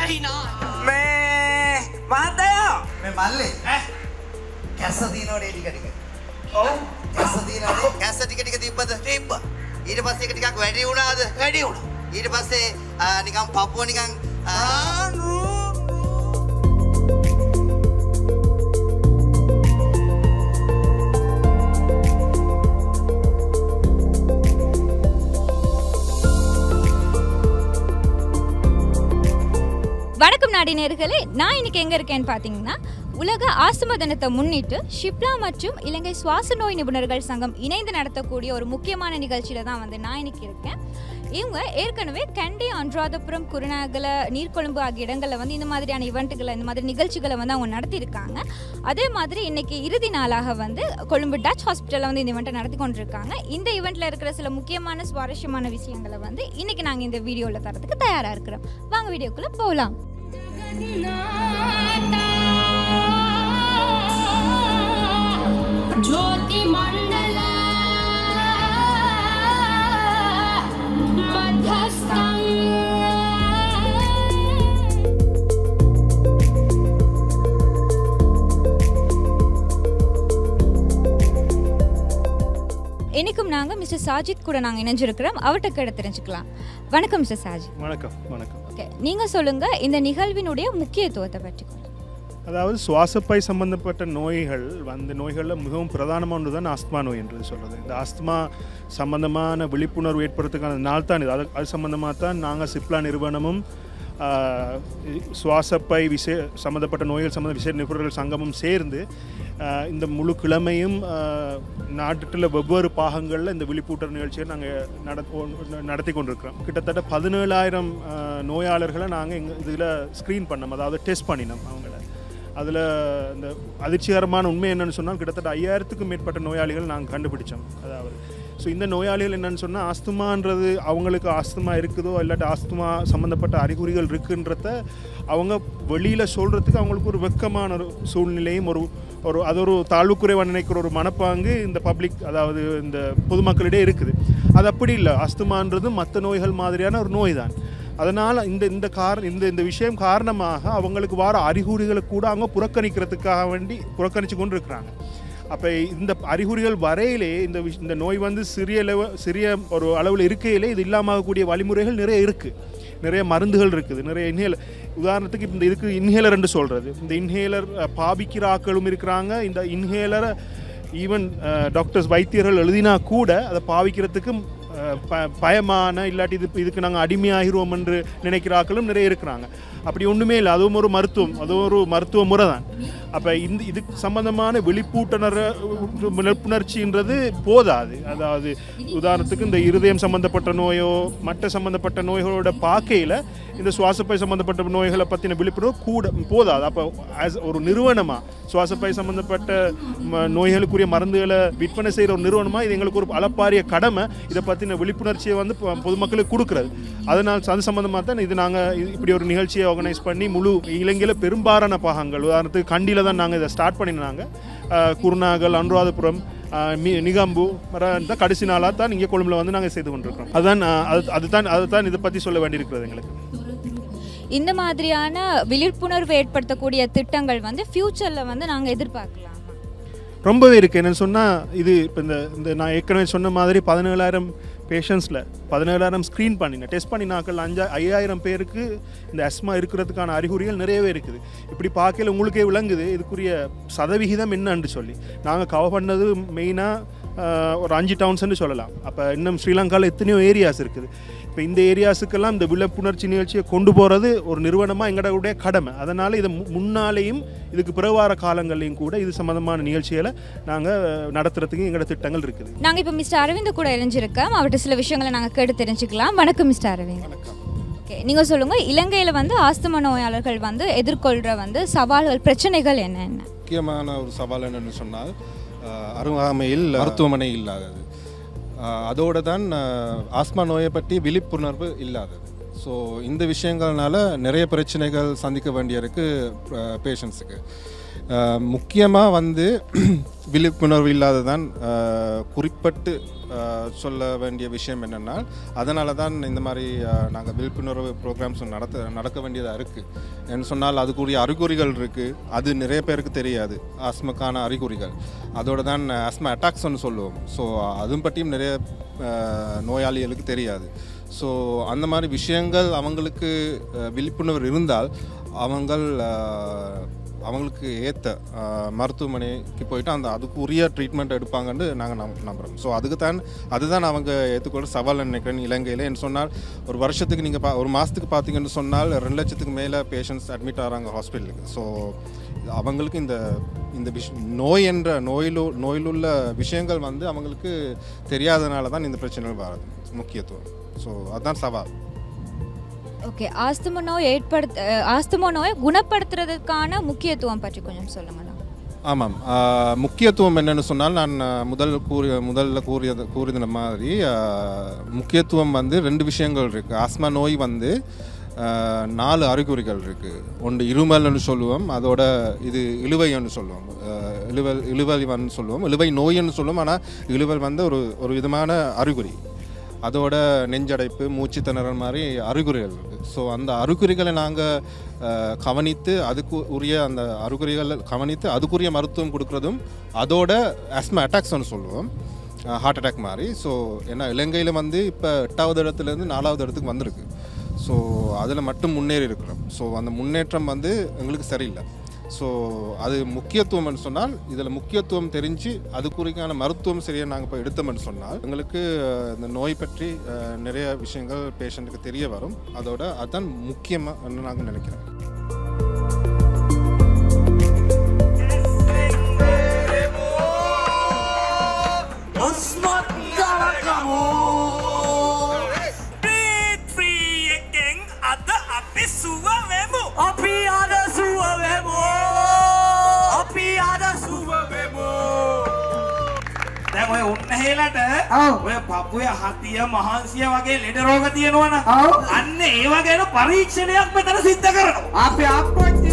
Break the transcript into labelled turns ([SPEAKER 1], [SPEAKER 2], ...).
[SPEAKER 1] මේ මහත්තයෝ
[SPEAKER 2] මේ මල්ලේ කැස්ස දිනවනේ ටික ටික. ඔව් කැස්ස දිනවනේ. කැස්ස ටික ටික තිබ්බද? තිබ්බ. ඊට පස්සේ ඒක ටිකක් වැඩි වුණාද? වැඩි වුණා. ඊට පස්සේ ආ, නිකන් පපුව නිකන් ආ,
[SPEAKER 3] வணக்கம் நாடி நேர்களே நான் இன்னைக்கு எங்க இருக்கேன்னு பார்த்தீங்கன்னா உலக ஆஸ்துமா தினத்தை முன்னிட்டு ஷிப்லா மற்றும் இலங்கை சுவாச நோய் நிபுணர்கள் சங்கம் இணைந்து நடத்தக்கூடிய ஒரு முக்கியமான நிகழ்ச்சியில தான் வந்து நான் இன்னைக்கு இருக்கேன் இவங்க ஏற்கனவே கண்டி அனுராதபுரம் குருநாகல நீர்கொழும்பு ஆகிய இடங்களில் வந்து இந்த மாதிரியான இவெண்ட்டுகளை இந்த மாதிரி நிகழ்ச்சிகளை வந்து அவங்க நடத்தியிருக்காங்க அதே மாதிரி இன்னைக்கு இறுதி நாளாக வந்து கொழும்பு டச் ஹாஸ்பிட்டலில் வந்து இந்த இவெண்ட்டை நடத்தி கொண்டிருக்காங்க இந்த இவெண்ட்டில் இருக்கிற சில முக்கியமான சுவாரஸ்யமான விஷயங்களை வந்து இன்னைக்கு நாங்கள் இந்த வீடியோவில் தரதுக்கு தயாராக இருக்கிறோம் வாங்க வீடியோக்குள்ளே போகலாம்
[SPEAKER 4] ज्योति मंडल मध्यस्थं
[SPEAKER 3] இன்னைக்கும் நாங்கள் மிஸ்டர் சாஜித் கூட நாங்கள் இணைஞ்சிருக்கிறோம் அவர்கிட்ட கேட தெரிஞ்சுக்கலாம் வணக்கம் மிஸ்டர் சாஜித்
[SPEAKER 5] வணக்கம் வணக்கம்
[SPEAKER 3] ஓகே நீங்கள் சொல்லுங்கள் இந்த நிகழ்வினுடைய முக்கியத்துவத்தை பற்றி கொஞ்சம்.
[SPEAKER 5] அதாவது சுவாசப்பை சம்பந்தப்பட்ட நோய்கள் அந்த நோய்களில் மிகவும் பிரதானமானது தான் ஆஸ்துமா நோய் என்று சொல்கிறது இந்த ஆஸ்துமா சம்பந்தமான விழிப்புணர்வு ஏற்படுறதுக்கான நாள் தான் இது அது அது சம்பந்தமாக தான் நாங்கள் சிப்லா நிறுவனமும் ஆஹ், சுவாசப்பை விசே சம்மந்தப்பட்ட நோய்கள் சம்மந்த விசேஷ நிபுணர்கள் சங்கமும் சேர்ந்து ஆஹ், இந்த முழு கிழமையும் நாட்டில் வெவ்வேறு பாகங்களில் இந்த விழிப்பூட்டல் நிகழ்ச்சியை நாங்கள் நட நடத்தி கொண்டிருக்கிறோம் கிட்டத்தட்ட பதினேழாயிரம் நோயாளர்களை நாங்கள் எங்கள் இதில் ஸ்க்ரீன் பண்ணோம் அதாவது டெஸ்ட் பண்ணினோம் அவங்கள அதில் இந்த அதிர்ச்சிகரமான உண்மை என்னன்னு சொன்னால் கிட்டத்தட்ட ஐயாயிரத்துக்கும் மேற்பட்ட நோயாளிகள் நாங்கள் கண்டுபிடிச்சோம் அதாவது ஸோ இந்த நோயாளிகள் என்னன்னு சொன்னால் ஆஸ்துமான்றது அவங்களுக்கு ஆஸ்துமா இருக்குதோ இல்லாட்டி ஆஸ்துமா சம்மந்தப்பட்ட அறிகுறிகள் இருக்குன்றத அவங்க வெளியில் சொல்கிறதுக்கு அவங்களுக்கு ஒரு வெக்கமான ஒரு சூழ்நிலையும் ஒரு ஒரு அது ஒரு தாழ்வுக்குறைவாக நினைக்கிற ஒரு மனப்பாங்கு இந்த பப்ளிக் அதாவது இந்த பொதுமக்களிடையே இருக்குது அது அப்படி இல்லை ஆஸ்துமான்றது மற்ற நோய்கள் மாதிரியான ஒரு நோய் தான் அதனால் இந்த இந்த கார இந்த இந்த விஷயம் காரணமாக அவங்களுக்கு வர அறிகுறிகளை கூட அவங்க புறக்கணிக்கிறதுக்காக வேண்டி புறக்கணித்து கொண்டு இருக்கிறாங்க அப்போ இந்த அறிகுறிகள் வரையிலே இந்த விஷ் இந்த நோய் வந்து சிறிய லெவ சிறிய ஒரு அளவில் இருக்கையிலே இது இல்லாமக்கூடிய வழிமுறைகள் நிறைய இருக்குது நிறைய மருந்துகள் இருக்குது நிறைய இன்ஹேலர் உதாரணத்துக்கு இப்ப இந்த இதுக்கு இன்ஹேலர் என்று சொல்கிறது இந்த இன்ஹேலர் பாவிக்கிற ஆட்களும் இருக்கிறாங்க இந்த இன்ஹேலரை ஈவன் டாக்டர்ஸ் வைத்தியர்கள் எழுதினா கூட அதை பாவிக்கிறதுக்கு அஹ், ப பயமான இல்லாட்டி இது இதுக்கு நாங்கள் அடிமையாகிருவோம் என்று நினைக்கிற ஆட்களும் நிறைய இருக்கிறாங்க அப்படி ஒன்றுமே இல்லை அதுவும் ஒரு மருத்துவம் அதுவும் ஒரு மருத்துவ முறை தான் அப்போ இந்த இதுக்கு சம்பந்தமான விழிப்பூட்டணர விழிப்புணர்ச்சின்றது போதாது அதாவது உதாரணத்துக்கு இந்த இருதயம் சம்பந்தப்பட்ட நோயோ மற்ற சம்பந்தப்பட்ட நோய்களோட பார்க்கையில் இந்த சுவாசப்பை சம்பந்தப்பட்ட நோய்களை பற்றின விழிப்புணர்வு கூட போதாது அப்போ ஆஸ் ஒரு நிறுவனமாக சுவாசப்பை சம்பந்தப்பட்ட ம- நோய்களுக்குரிய மருந்துகளை விற்பனை செய்கிற ஒரு நிறுவனமாக இது எங்களுக்கு ஒரு அளப்பாரிய கடமை இதை பற்றின விழிப்புணர்ச்சியை வந்து பொ- பொதுமக்களுக்கு கொடுக்குறது அதனால் அது சம்பந்தமாக தான் இது நாங்கள் இப்படி ஒரு நிகழ்ச்சியை ஆர்கனைஸ் பண்ணி முழு இலங்கையில் பெரும்பாலான பாகங்கள் உதாரணத்துக்கு கண்டியில் தான் நாங்கள் இதை ஸ்டார்ட் பண்ணினாங்க அஹ், குருநாகல் அனுராதபுரம் அஹ், மி- நிகாம்பு மர தான் கடைசி நாளாக தான் இங்கே கொழும்புல வந்து நாங்கள் செய்து கொண்டிருக்கிறோம் அதுதான் அஹ், அது அதுதான் அதுதான் இதை பற்றி சொல்ல வேண்டியிருக்கிறது எங்களுக்கு
[SPEAKER 3] இந்த மாதிரியான விழிப்புணர்வு ஏற்படுத்தக்கூடிய திட்டங்கள் வந்து ஃப்யூச்சரில் வந்து நாங்கள் எதிர்பார்க்கலாம்
[SPEAKER 5] ரொம்பவே இருக்குது என்னன்னு சொன்னால் இது இப்போ இந்த இந்த நான் ஏற்கனவே சொன்ன மாதிரி பதினேழாயிரம் பேஷண்ட்ஸில் பதினேழாயிரம் ஸ்க்ரீன் பண்ணினேன் டெஸ்ட் பண்ணினாக்கள் அஞ்சா ஐயாயிரம் பேருக்கு இந்த அஸ்மா இருக்கிறதுக்கான அறிகுறிகள் நிறையவே இருக்குது இப்படி பார்க்கல உங்களுக்கே விளங்குது இதுக்குரிய சதவிகிதம் என்னன்னு சொல்லி நாங்கள் கவர் பண்ணது மெயினாக ஒரு அஞ்சு டவுன்ஸ்ன்னு சொல்லலாம் அப்போ இன்னும் ஸ்ரீலங்காவில் எத்தனையோ ஏரியாஸ் இருக்குது இப்போ இந்த ஏரியாஸுக்கெல்லாம் இந்த விழிப்புணர்ச்சி நிகழ்ச்சியை கொண்டு போகிறது ஒரு நிறுவனமாக எங்களுடைய கடமை அதனால் இதை மு- முன்னாலேயும் இதுக்கு பிறவார காலங்கள்லையும் கூட இது சம்மந்தமான நிகழ்ச்சிகளை நாங்கள் நடத்துறதுக்கு எங்களோட திட்டங்கள் இருக்குது
[SPEAKER 3] நாங்கள் இப்போ மிஸ்டர் அரவிந்த் கூட இணைஞ்சிருக்கோம் அவர்கிட்ட சில விஷயங்களை நாங்கள் கேட்டு தெரிஞ்சுக்கலாம் வணக்கம் மிஸ்டர் அரவிந்த் ஓகே நீங்கள் சொல்லுங்கள் இலங்கையில் வந்து ஆஸ்துமா நோயாளர்கள் வந்து எதிர்கொள்கிற வந்து சவால்கள் பிரச்சனைகள் என்னென்ன
[SPEAKER 6] முக்கியமான ஒரு சவால் என்னன்னு சொன்னால் அஹ், அருகாமையில் மருத்துவமனை இல்லாதது அஹ், அதோடு தான் அஹ், ஆஸ்மா நோயை பற்றி விழிப்புணர்வு இல்லாதது ஸோ இந்த விஷயங்கள்னால நிறைய பிரச்சனைகள் சந்திக்க வேண்டியிருக்கு பேஷண்ட்ஸுக்கு முக்கியமாக வந்து விழிப்புணர்வு இல்லாததான் அஹ், குறிப்பிட்டு அஹ், சொல்ல வேண்டிய விஷயம் என்னென்னா அதனால தான் இந்த மாதிரி நாங்கள் விழிப்புணர்வு ப்ரோக்ராம்ஸ் நடத்த நடக்க வேண்டியதாக இருக்குது என்று சொன்னால் அதுக்குரிய அறிகுறிகள் இருக்குது அது நிறைய பேருக்கு தெரியாது ஆஸ்மக்கான அறிகுறிகள் அதோட தான் ஆஸ்மா அட்டாக்ஸ்னு சொல்லுவோம் ஸோ அதுவும் பற்றியும் நிறைய அஹ், நோயாளிகளுக்கு தெரியாது ஸோ அந்த மாதிரி விஷயங்கள் அவங்களுக்கு அஹ், விழிப்புணர்வு இருந்தால் அவங்கள் அஹ், அவங்களுக்கு ஏற்ற மருத்துவமனைக்கு போயிட்டு அந்த அதுக்கு உரிய ட்ரீட்மெண்ட் எடுப்பாங்கன்னு நாங்கள் நம் நம்புகிறோம் ஸோ அதுக்கு தான் அதுதான் அவங்க ஏற்றுக்கொள்ள சவால் நினைக்கிறேன் இலங்கையில் என்று சொன்னால் ஒரு வருஷத்துக்கு நீங்கள் பா ஒரு மாதத்துக்கு பார்த்தீங்கன்னு சொன்னால் ரெண்டு லட்சத்துக்கு மேலே பேஷண்ட்ஸ் அட்மிட் ஆகிறாங்க ஹாஸ்பிட்டலுக்கு ஸோ அவங்களுக்கு இந்த இந்த விஷ் நோய் என்ற நோயிலு நோயிலுள்ள விஷயங்கள் வந்து அவங்களுக்கு தெரியாதனால தான் இந்த பிரச்சனைகள் வருது முக்கியத்துவம் ஸோ அதுதான் சவால்
[SPEAKER 3] ஓகே ஆஸ்தும நோய் ஏற்படுத்த ஆஸ்தும நோயை குணப்படுத்துறதுக்கான முக்கியத்துவம் பற்றி கொஞ்சம் சொல்லுங்களா
[SPEAKER 6] ஆமாம் ஆஹ், முக்கியத்துவம் என்னன்னு சொன்னால் நான் ஆஹ், முதல் கூறிய முதல்ல கூறியது கூறின மாதிரி ஆஹ், முக்கியத்துவம் வந்து ரெண்டு விஷயங்கள் இருக்குது ஆஸ்மா நோய் வந்து ஆஹ், நாலு அறிகுறிகள் இருக்குது ஒன்று இருமல்னு சொல்லுவோம் அதோட இது இழுவைன்னு சொல்லுவோம் ஆஹ், இழுவல் இழுவலிவன்னு சொல்லுவோம் இழுவை நோய்னு சொல்லுவோம் ஆனால் இழுவல் வந்து ஒரு ஒரு விதமான அறிகுறி அதோட நெஞ்சடைப்பு மூச்சு திணறல் மாதிரி அறிகுறிகள் இருக்குது ஸோ அந்த அறிகுறிகளை நாங்கள் கவனித்து அதுக்கு உரிய அந்த அறிகுறிகளை கவனித்து அதுக்குரிய மருத்துவம் கொடுக்குறதும் அதோட ஆஸ்மா அட்டாக்ஸ்னு சொல்லுவோம் ஹார்ட் அட்டாக் மாதிரி ஸோ ஏன்னா இலங்கையில் வந்து இப்போ எட்டாவது இடத்துலேருந்து நாலாவது இடத்துக்கு வந்திருக்கு ஸோ அதில் மட்டும் முன்னேறி இருக்கிறோம் ஸோ அந்த முன்னேற்றம் வந்து எங்களுக்கு சரியில்லை ஸோ அது முக்கியத்துவம்னு சொன்னால் இதில் முக்கியத்துவம் தெரிஞ்சு அதுக்குறிக்கான மருத்துவம் சரியாக நாங்கள் இப்போ எடுத்தோம்னு சொன்னால் எங்களுக்கு அஹ், இந்த நோய் பற்றி அஹ், நிறைய விஷயங்கள் பேஷண்ட்டுக்கு தெரிய வரும் அதோட அதுதான் முக்கியமாக நாங்கள் நினைக்கிறோம்
[SPEAKER 1] ඔස්මත් ගලකමු පීත්‍රී එකෙන් අද අපි සුව වෙමු අපි අද සුව වෙමු අපි අද සුව වෙමු දැන් ඔය උන්නහෙලට ඔය පපුය හතිය මහන්සිය වගේ ලෙඩ රෝග තියෙනවන අන්න ඒව ගැන පරීක්ෂණයක් මෙතන සිද්ධ කරනවා
[SPEAKER 7] අපේ අප්පච්චි